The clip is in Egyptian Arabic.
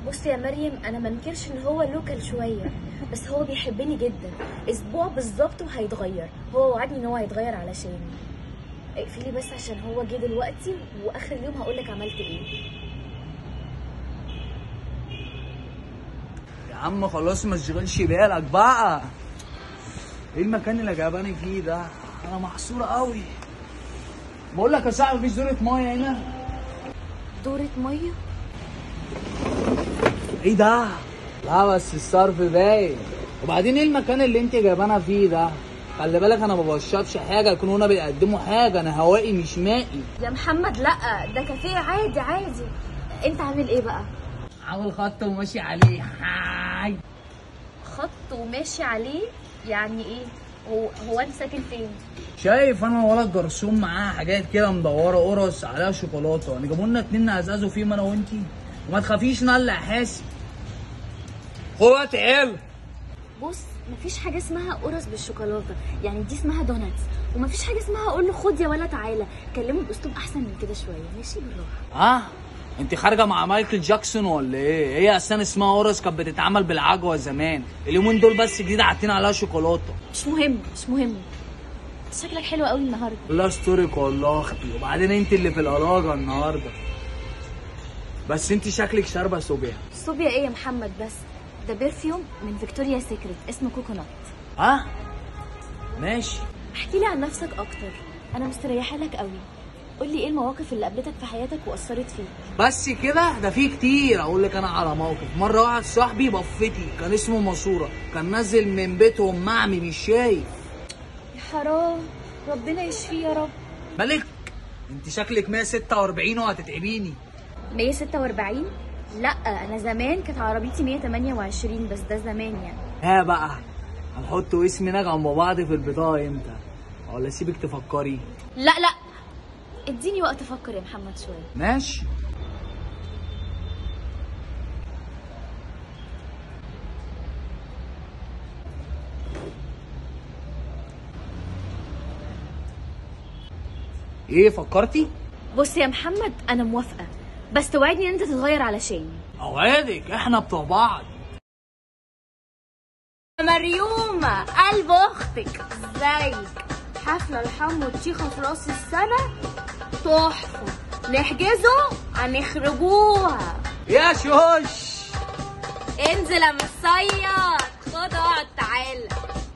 بصي يا مريم انا ما انكرش ان هو لوكال شويه بس هو بيحبني جدا اسبوع بالظبط وهيتغير هو وعدني ان هو هيتغير علشاني اقفلي بس عشان هو جه دلوقتي واخر اليوم هقول لك عملت ايه يا عم خلاص ما تشغلش بالك بقى ايه المكان اللي جاباني فيه ده انا محصور قوي بقول لك يا صاحبي مفيش دورة ميه هنا دورة ميه ايه ده لا بس الصرف باين وبعدين ايه المكان اللي انت جايبانا فيه ده خلي بالك انا ما بشربش حاجه يكونوا هنا بيقدموا حاجه انا هوائي مش مائي يا محمد لا ده كافيه عادي عادي انت عامل ايه بقى عامل خط وماشي عليه هاي خط وماشي عليه يعني ايه هو هو انت ساكن فين شايف انا ولد جرسون معاه حاجات كده مدوره قرص عليها شوكولاته يعني جابوا لنا اتنين نقزقزوا فيهم انا وانتي وما تخافيش نقلع حاسب هو تعال بص مفيش حاجه اسمها قرص بالشوكولاته يعني دي اسمها دوناتس ومفيش حاجه اسمها اقول له خد يا ولا تعالى كلمه باسلوب احسن من كده شويه ماشي بالراحه ها انت خارجه مع مايكل جاكسون ولا ايه هي اصلا اسمها قرص كانت بتتعمل بالعجوه زمان اليومين دول بس جديد حاطين عليها شوكولاته مش مهم مش مهم شكلك حلو قوي النهارده لا ستوريك والله اختي وبعدين انت اللي في القلاجه النهارده بس انت شكلك شاربه صوبيا صوبيا ايه يا محمد بس ده برفيوم من فيكتوريا سيكريت اسمه كوكونات ها ماشي احكي لي عن نفسك اكتر انا مستريحه لك قوي قول لي ايه المواقف اللي قابلتك في حياتك واثرت فيك بس كده ده في كتير اقول لك انا على موقف مره واحد صاحبي بفتي كان اسمه ماسوره كان نازل من بيتهم معمي مش شايف يا حرام ربنا يشفيه يا رب ملك انت شكلك 146 وهتتعبيني 146 لا انا زمان كانت عربيتي 128 بس ده زمان يعني ها بقى هنحط اسمنا جنب بعض في البطاقه امتى ولا سيبك تفكري لا لا اديني وقت افكر يا محمد شويه ماشي ايه فكرتي بص يا محمد انا موافقه بس توعدني ان انت تتغير علشاني اوعدك احنا بتوع بعض مريومة قلب اختك ازيك حفلة الحم والتيخة في راس السنة تحفة نحجزه هنخرجوها يا شوش انزل يا مصيط خد اقعد تعالى